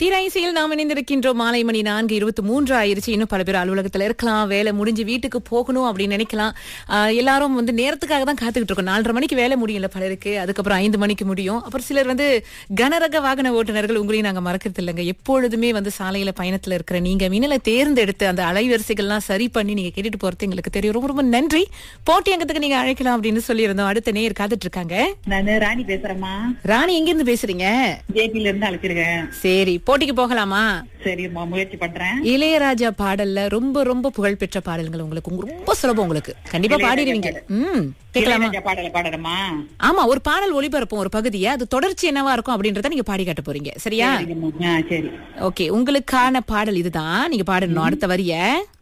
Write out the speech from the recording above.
திரைசையில் நாம் இணைந்திருக்கின்றோம் மாலை மணி நான்கு இருபத்தி மூன்று ஆயிருச்சு இன்னும் பல பேர் அலுவலகத்துல இருக்கலாம் வேலை முடிஞ்சு வீட்டுக்கு போகணும் அப்படின்னு நினைக்கலாம் ஆஹ் எல்லாரும் வந்து நேரத்துக்காக தான் காத்துக்கிட்டு இருக்கோம் நாலரை மணிக்கு வேலை முடியல பலருக்கு அதுக்கப்புறம் ஐந்து மணிக்கு முடியும் அப்புறம் சிலர் வந்து கனரக வாகன ஓட்டுநர்கள் உங்களையும் நாங்க மறக்கிறது இல்லைங்க எப்பொழுதுமே வந்து சாலையில பயணத்துல இருக்கிற நீங்க மின்னலை தேர்ந்தெடுத்து அந்த அலைவரிசைகள்லாம் சரி பண்ணி நீங்க கேட்டுட்டு போறது எங்களுக்கு தெரியும் ரொம்ப ரொம்ப நன்றி போட்டி அங்கத்துக்கு நீங்க அழைக்கலாம் அப்படின்னு சொல்லியிருந்தோம் அடுத்த நேர் காத்துட்டு இருக்காங்க நானு ராணி பேசுறேம்மா ராணி எங்க இருந்து பேசுறீங்க ஜேபில இருந்து அழைச்சிருக்கேன் சரி போட்டிக்கு போகலாமா சரிம்மா முயற்சி பண்றேன் இளையராஜா பாடல்ல ரொம்ப ரொம்ப புகழ்பெற்ற பாடல்கள் உங்களுக்கு உங்க- ரொம்ப சுலபம் உங்களுக்கு கண்டிப்பா பாடிடுவீங்க ம் கேட்கலாமா இளையராஜா பாடல பாடுறமா ஆமா ஒரு பாடல் ஒளிபரப்பும் ஒரு பகுதியை அது தொடர்ச்சி என்னவா இருக்கும் அப்படின்றத நீங்க பாடி காட்ட போறீங்க சரியா சரிங்கம்மா. ஆ, சரி ஓகே உங்களுக்கான பாடல் இதுதான் நீங்க பாடணும் அடுத்த வரிய